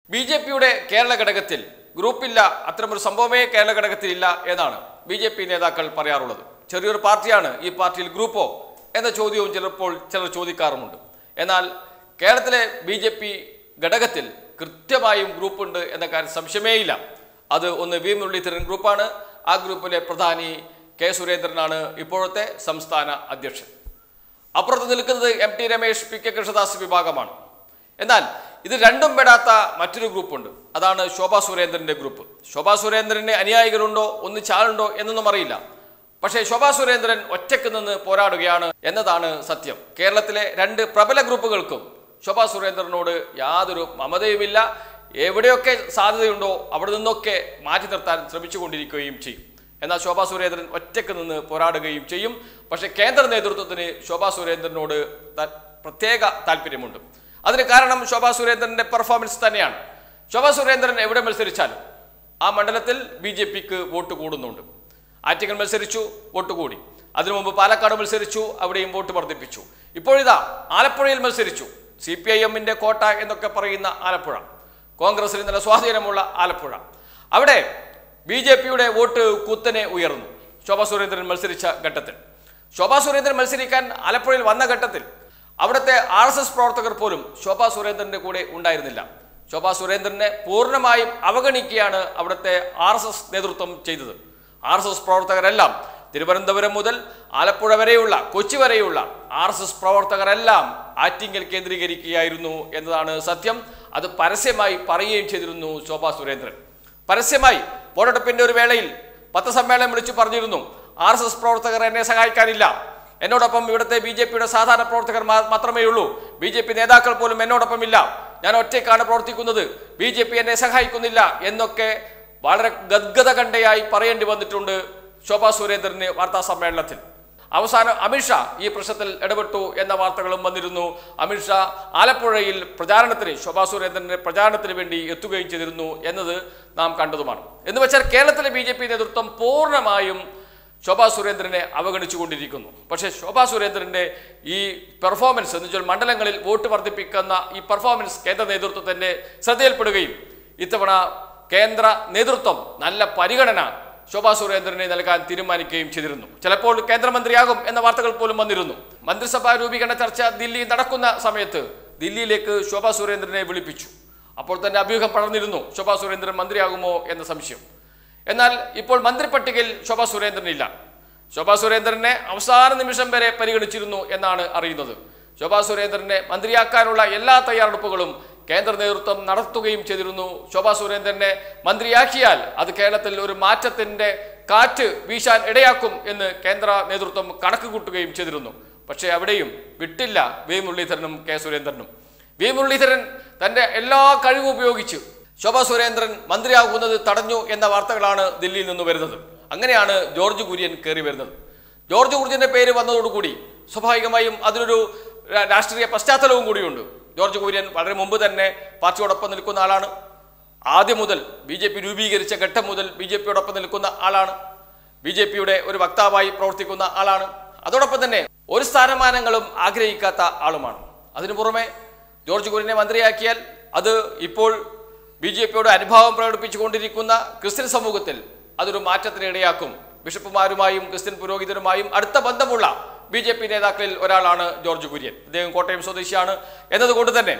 B J പിയുടെ കേരള ഘടകത്തിൽ ഗ്രൂപ്പില്ല അത്തരമൊരു സംഭവമേ കേരള ഘടകത്തിലില്ല എന്നാണ് ബി ജെ പി നേതാക്കൾ പറയാറുള്ളത് ചെറിയൊരു പാർട്ടിയാണ് ഈ പാർട്ടിയിൽ ഗ്രൂപ്പോ എന്ന ചോദ്യവും ചിലപ്പോൾ ചിലർ ചോദിക്കാറുമുണ്ട് എന്നാൽ കേരളത്തിലെ ബി ജെ പി ഘടകത്തിൽ കൃത്യമായും ഗ്രൂപ്പുണ്ട് എന്ന കാര്യം സംശയമേയില്ല അത് ഒന്ന് വി മുരളീധരൻ ഗ്രൂപ്പാണ് ആ ഗ്രൂപ്പിലെ പ്രധാനി കെ സുരേന്ദ്രനാണ് ഇപ്പോഴത്തെ സംസ്ഥാന അധ്യക്ഷൻ അപ്പുറത്ത് നിൽക്കുന്നത് M T Ramesh P K Krishnadas വിഭാഗമാണ് എന്നാൽ ഇത് രണ്ടും പെടാത്ത മറ്റൊരു ഗ്രൂപ്പുണ്ട് അതാണ് ശോഭാ സുരേന്ദ്രന്റെ ഗ്രൂപ്പ് ശോഭാ സുരേന്ദ്രന് അനുയായികളുണ്ടോ ഒന്നിച്ചാളുണ്ടോ എന്നൊന്നും അറിയില്ല പക്ഷേ ശോഭാ സുരേന്ദ്രൻ ഒറ്റയ്ക്ക് നിന്ന് പോരാടുകയാണ് എന്നതാണ് സത്യം കേരളത്തിലെ രണ്ട് പ്രബല ഗ്രൂപ്പുകൾക്കും ശോഭാ സുരേന്ദ്രനോട് യാതൊരു മമതയുമില്ല എവിടെയൊക്കെ സാധ്യതയുണ്ടോ അവിടെ നിന്നൊക്കെ മാറ്റി നിർത്താൻ ശ്രമിച്ചുകൊണ്ടിരിക്കുകയും ചെയ്യും എന്നാൽ ശോഭാ സുരേന്ദ്രൻ ഒറ്റയ്ക്ക് നിന്ന് പോരാടുകയും ചെയ്യും പക്ഷേ കേന്ദ്ര നേതൃത്വത്തിന് ശോഭാ സുരേന്ദ്രനോട് ത- പ്രത്യേക താല്പര്യമുണ്ട് അതിന് കാരണം ശോഭാ സുരേന്ദ്രന്റെ പെർഫോമൻസ് തന്നെയാണ് ശോഭാ സുരേന്ദ്രൻ എവിടെ മത്സരിച്ചാലും ആ മണ്ഡലത്തിൽ ബി ജെ പിക്ക് വോട്ട് കൂടുന്നുണ്ട് ആറ്റിങ്ങൽ മത്സരിച്ചു വോട്ട് കൂടി അതിനു മുമ്പ് പാലക്കാട് മത്സരിച്ചു അവിടെയും വോട്ട് വർദ്ധിപ്പിച്ചു ഇപ്പോഴിതാ ആലപ്പുഴയിൽ മത്സരിച്ചു സി പി ഐ എമ്മിന്റെ കോട്ട എന്നൊക്കെ പറയുന്ന ആലപ്പുഴ കോൺഗ്രസിന് നല്ല സ്വാധീനമുള്ള ആലപ്പുഴ അവിടെ ബി ജെ പിയുടെ വോട്ട് കുത്തനെ ഉയർന്നു ശോഭാ സുരേന്ദ്രൻ മത്സരിച്ച ഘട്ടത്തിൽ ശോഭാ സുരേന്ദ്രൻ മത്സരിക്കാൻ ആലപ്പുഴയിൽ വന്ന ഘട്ടത്തിൽ അവിടുത്തെ ആർ എസ് എസ് പ്രവർത്തകർ പോലും ശോഭാ സുരേന്ദ്രന്റെ കൂടെ ഉണ്ടായിരുന്നില്ല ശോഭാ സുരേന്ദ്രനെ പൂർണ്ണമായും അവഗണിക്കുകയാണ് അവിടുത്തെ ആർ എസ് എസ് നേതൃത്വം ചെയ്തത് ആർ എസ് എസ് പ്രവർത്തകരെല്ലാം തിരുവനന്തപുരം മുതൽ ആലപ്പുഴ വരെയുള്ള കൊച്ചി വരെയുള്ള ആർ എസ് എസ് പ്രവർത്തകരെല്ലാം ആറ്റിങ്ങൽ കേന്ദ്രീകരിക്കുകയായിരുന്നു എന്നതാണ് സത്യം അത് പരസ്യമായി പറയുകയും ചെയ്തിരുന്നു ശോഭാ സുരേന്ദ്രൻ പരസ്യമായി വോട്ടെടുപ്പിന്റെ ഒരു വേളയിൽ പത്രസമ്മേളനം വിളിച്ചു പറഞ്ഞിരുന്നു ആർ എസ് എസ് പ്രവർത്തകർ എന്നെ സഹായിക്കാനില്ല എന്നോടൊപ്പം ഇവിടുത്തെ ബി ജെ പിയുടെ സാധാരണ പ്രവർത്തകർ മാ- മാത്രമേ ഉള്ളൂ ബി ജെ പി നേതാക്കൾ പോലും എന്നോടൊപ്പം ഇല്ല ഞാൻ ഒറ്റയ്ക്കാണ് പ്രവർത്തിക്കുന്നത് ബി ജെ പി എന്നെ സഹായിക്കുന്നില്ല എന്നൊക്കെ വളരെ ഗദ്ഗത കണ്ടയായി പറയേണ്ടി വന്നിട്ടുണ്ട് ശോഭാ സുരേന്ദ്രന് വാർത്താ സമ്മേളനത്തിൽ അവസാനം അമിത്ഷാ ഈ പ്രശ്നത്തിൽ ഇടപെട്ടു എന്ന വാർത്തകളും വന്നിരുന്നു അമിത്ഷാ ആലപ്പുഴയിൽ പ്രചാരണത്തിന് ശോഭാ സുരേന്ദ്രന്റെ പ്രചാരണത്തിന് വേണ്ടി എത്തുകയും ചെയ്തിരുന്നു എന്നത് നാം കണ്ടതുമാണ് എന്ന് വെച്ചാൽ കേരളത്തിലെ ബി നേതൃത്വം പൂർണ്ണമായും ശോഭാ സുരേന്ദ്രനെ അവഗണിച്ചുകൊണ്ടിരിക്കുന്നു പക്ഷേ ശോഭാ സുരേന്ദ്രന്റെ ഈ പെർഫോമൻസ് എന്ന് വെച്ചാൽ മണ്ഡലങ്ങളിൽ വോട്ട് വർദ്ധിപ്പിക്കുന്ന ഈ പെർഫോമൻസ് കേന്ദ്ര നേതൃത്വത്തിന്റെ ശ്രദ്ധയിൽപ്പെടുകയും ഇത്തവണ കേന്ദ്ര നേതൃത്വം നല്ല പരിഗണന ശോഭാ സുരേന്ദ്രനെ നൽകാൻ തീരുമാനിക്കുകയും ചെയ്തിരുന്നു ചിലപ്പോൾ കേന്ദ്രമന്ത്രിയാകും എന്ന വാർത്തകൾ പോലും വന്നിരുന്നു മന്ത്രിസഭാ രൂപീകരണ ചർച്ച ദില്ലി നടക്കുന്ന സമയത്ത് ദില്ലിയിലേക്ക് ശോഭാ സുരേന്ദ്രനെ വിളിപ്പിച്ചു അപ്പോൾ തന്നെ അഭ്യൂഹം പടർന്നിരുന്നു ശോഭാ സുരേന്ദ്രൻ മന്ത്രിയാകുമോ എന്ന സംശയം എന്നാൽ ഇപ്പോൾ മന്ത്രിപ്പട്ടികയിൽ ശോഭാ സുരേന്ദ്രനില്ല ശോഭാ സുരേന്ദ്രനെ അവസാന നിമിഷം വരെ പരിഗണിച്ചിരുന്നു എന്നാണ് അറിയുന്നത് ശോഭാ സുരേന്ദ്രനെ മന്ത്രിയാക്കാനുള്ള എല്ലാ തയ്യാറെടുപ്പുകളും കേന്ദ്ര നേതൃത്വം നടത്തുകയും ചെയ്തിരുന്നു ശോഭാ സുരേന്ദ്രനെ മന്ത്രിയാക്കിയാൽ അത് കേരളത്തിൽ ഒരു മാറ്റത്തിന്റെ കാറ്റ് വീശാൻ ഇടയാക്കും എന്ന് കേന്ദ്ര നേതൃത്വം കണക്ക് കൂട്ടുകയും ചെയ്തിരുന്നു പക്ഷേ അവിടെയും വിട്ടില്ല വി മുരളീധരനും കെ സുരേന്ദ്രനും വി മുരളീധരൻ തന്റെ എല്ലാ കഴിവും ഉപയോഗിച്ച് ശോഭാ സുരേന്ദ്രൻ മന്ത്രിയാകുന്നത് തടഞ്ഞു എന്ന വാർത്തകളാണ് ദില്ലിയിൽ നിന്ന് വരുന്നത് അങ്ങനെയാണ് ജോർജ് കുര്യൻ കയറി വരുന്നത് ജോർജ് കുര്യന്റെ പേര് വന്നതോടുകൂടി സ്വാഭാവികമായും അതിനൊരു രാ- രാഷ്ട്രീയ പശ്ചാത്തലവും കൂടിയുണ്ട് ജോർജ് കുര്യൻ വളരെ മുമ്പ് തന്നെ പാർട്ടിയോടൊപ്പം നിൽക്കുന്ന ആളാണ് ആദ്യം മുതൽ ബി ജെ പി രൂപീകരിച്ച ഘട്ടം മുതൽ ബി ജെ പിയോടൊപ്പം നിൽക്കുന്ന ആളാണ് ബി ജെ പിയുടെ ഒരു വക്താവായി പ്രവർത്തിക്കുന്ന ആളാണ് അതോടൊപ്പം തന്നെ ഒരു സ്ഥാനമാനങ്ങളും ആഗ്രഹിക്കാത്ത ആളുമാണ് അതിനു പുറമെ ജോർജ് കുര്യനെ മന്ത്രിയാക്കിയാൽ അത് ഇപ്പോൾ ബി ജെ പിയുടെ അനുഭാവം പ്രകടിപ്പിച്ചുകൊണ്ടിരിക്കുന്ന ക്രിസ്ത്യൻ സമൂഹത്തിൽ അതൊരു മാറ്റത്തിന് ഇടയാക്കും ബിഷപ്പുമാരുമായും ക്രിസ്ത്യൻ പുരോഹിതരുമായും അടുത്ത ബന്ധമുള്ള ബി ജെ പി നേതാക്കളിൽ ഒരാളാണ് ജോർജ് കുര്യൻ അദ്ദേഹം കോട്ടയം സ്വദേശിയാണ് എന്നതുകൊണ്ട് തന്നെ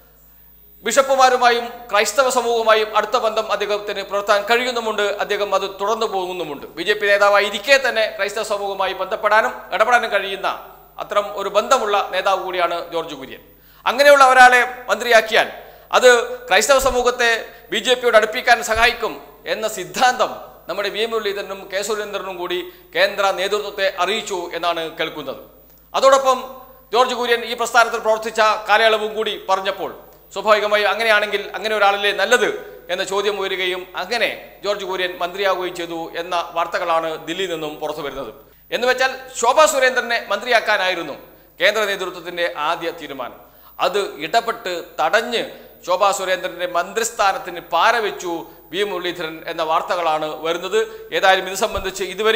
ബിഷപ്പുമാരുമായും ക്രൈസ്തവ സമൂഹവുമായും അടുത്ത ബന്ധം അദ്ദേഹത്തിന് പുലർത്താൻ കഴിയുന്നുമുണ്ട് അദ്ദേഹം അത് തുടർന്നു പോകുന്നുമുണ്ട് ബി ജെ പി നേതാവായിരിക്കെ തന്നെ ക്രൈസ്തവ സമൂഹവുമായി ബന്ധപ്പെടാനും ഇടപെടാനും കഴിയുന്ന അത്തരം ഒരു ബന്ധമുള്ള നേതാവ് കൂടിയാണ് ജോർജ് കുര്യൻ അങ്ങനെയുള്ള ഒരാളെ മന്ത്രിയാക്കിയാൽ അത് ക്രൈസ്തവ സമൂഹത്തെ ബി ജെ പിയോട് അടുപ്പിക്കാൻ സഹായിക്കും എന്ന സിദ്ധാന്തം നമ്മുടെ വി മുരളീധരനും കെ സുരേന്ദ്രനും കൂടി കേന്ദ്ര നേതൃത്വത്തെ അറിയിച്ചു എന്നാണ് കേൾക്കുന്നത് അതോടൊപ്പം ജോർജ് കുര്യൻ ഈ പ്രസ്ഥാനത്തിൽ പ്രവർത്തിച്ച കാലയളവും കൂടി പറഞ്ഞപ്പോൾ സ്വാഭാവികമായും അങ്ങനെയാണെങ്കിൽ അങ്ങനെ ഒരാളല്ലേ നല്ലത് എന്ന ചോദ്യം ഉയരുകയും അങ്ങനെ ജോർജ് കുര്യൻ മന്ത്രിയാവുകയും ചെയ്തു എന്ന വാർത്തകളാണ് ദില്ലിയിൽ നിന്നും പുറത്തു വരുന്നത് എന്ന് വെച്ചാൽ ശോഭാ സുരേന്ദ്രനെ മന്ത്രിയാക്കാനായിരുന്നു കേന്ദ്ര നേതൃത്വത്തിന്റെ ആദ്യ തീരുമാനം അത് ഇടപെട്ട് തടഞ്ഞ് ശോഭാ സുരേന്ദ്രന്റെ മന്ത്രിസ്ഥാനത്തിന് പാര വെച്ചു വി മുരളീധരൻ എന്ന വാർത്തകളാണ് വരുന്നത് ഏതായാലും ഇത് സംബന്ധിച്ച് ഇതുവരെയും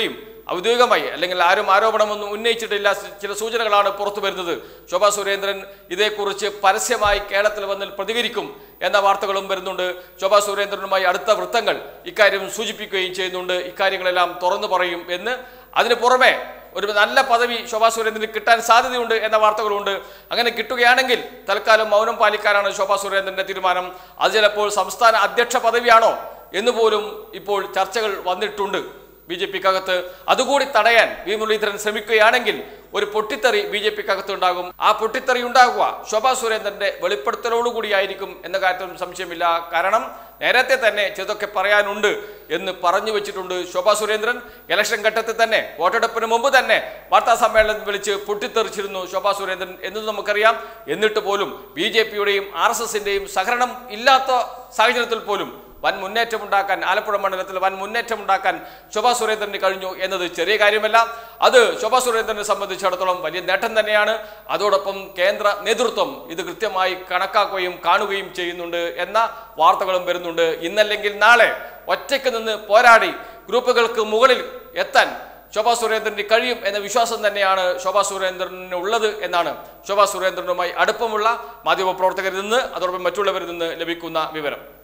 ഔദ്യോഗികമായി അല്ലെങ്കിൽ ആരും ആരോപണമൊന്നും ഉന്നയിച്ചിട്ടില്ല ചില സൂചനകളാണ് പുറത്തു വരുന്നത് ശോഭാ സുരേന്ദ്രൻ ഇതേക്കുറിച്ച് പരസ്യമായി കേരളത്തിൽ വന്ന് പ്രതികരിക്കും എന്ന വാർത്തകളും വരുന്നുണ്ട് ശോഭാ സുരേന്ദ്രനുമായി അടുത്ത വൃത്തങ്ങൾ ഇക്കാര്യം സൂചിപ്പിക്കുകയും ചെയ്യുന്നുണ്ട് ഇക്കാര്യങ്ങളെല്ലാം തുറന്നു പറയും എന്ന് അതിന് പുറമെ ഒരു നല്ല പദവി ശോഭാ സുരേന്ദ്രന് കിട്ടാൻ സാധ്യതയുണ്ട് എന്ന വാർത്തകളുണ്ട് അങ്ങനെ കിട്ടുകയാണെങ്കിൽ തൽക്കാലം മൗനം പാലിക്കാനാണ് ശോഭാ സുരേന്ദ്രന്റെ തീരുമാനം അത് ചിലപ്പോൾ സംസ്ഥാന അധ്യക്ഷ പദവിയാണോ എന്ന് പോലും ഇപ്പോൾ ചർച്ചകൾ വന്നിട്ടുണ്ട് ബി ജെ പിക്കകത്ത് അതുകൂടി തടയാൻ വി മുരളീധരൻ ശ്രമിക്കുകയാണെങ്കിൽ ഒരു പൊട്ടിത്തെറി ബി ജെ പിക്കകത്ത് ഉണ്ടാകും ആ പൊട്ടിത്തെറി ഉണ്ടാകുക ശോഭാ സുരേന്ദ്രന്റെ വെളിപ്പെടുത്തലോടുകൂടിയായിരിക്കും എന്ന കാര്യത്തിലും സംശയമില്ല കാരണം നേരത്തെ തന്നെ ചിലതൊക്കെ പറയാനുണ്ട് എന്ന് പറഞ്ഞു വെച്ചിട്ടുണ്ട് ശോഭാ സുരേന്ദ്രൻ ഇലക്ഷൻ ഘട്ടത്തിൽ തന്നെ വോട്ടെടുപ്പിന് മുമ്പ് തന്നെ വാർത്താ സമ്മേളനം വിളിച്ച് പൊട്ടിത്തെറിച്ചിരുന്നു ശോഭാ സുരേന്ദ്രൻ എന്നത് നമുക്കറിയാം എന്നിട്ട് പോലും ബി ജെ പിയുടെയും ആർ എസ് എസിന്റെയും സഹകരണം ഇല്ലാത്ത സാഹചര്യത്തിൽ പോലും വൻ മുന്നേറ്റമുണ്ടാക്കാൻ ആലപ്പുഴ മണ്ഡലത്തിൽ വൻ മുന്നേറ്റമുണ്ടാക്കാൻ ശോഭാ സുരേന്ദ്രന് കഴിഞ്ഞു എന്നത് ചെറിയ കാര്യമല്ല അത് ശോഭാ സുരേന്ദ്രനെ സംബന്ധിച്ചിടത്തോളം വലിയ നേട്ടം തന്നെയാണ് അതോടൊപ്പം കേന്ദ്ര നേതൃത്വം ഇത് കൃത്യമായി കണക്കാക്കുകയും കാണുകയും ചെയ്യുന്നുണ്ട് എന്ന വാർത്തകളും വരുന്നുണ്ട് ഇന്നല്ലെങ്കിൽ നാളെ ഒറ്റയ്ക്ക് നിന്ന് പോരാടി ഗ്രൂപ്പുകൾക്ക് മുകളിൽ എത്താൻ ശോഭാ സുരേന്ദ്രന് കഴിയും എന്ന വിശ്വാസം തന്നെയാണ് ശോഭാ സുരേന്ദ്രന് ഉള്ളത് എന്നാണ് ശോഭാ സുരേന്ദ്രനുമായി അടുപ്പമുള്ള മാധ്യമപ്രവർത്തകരിൽ നിന്ന് അതോടൊപ്പം മറ്റുള്ളവരിൽ നിന്ന് ലഭിക്കുന്ന വിവരം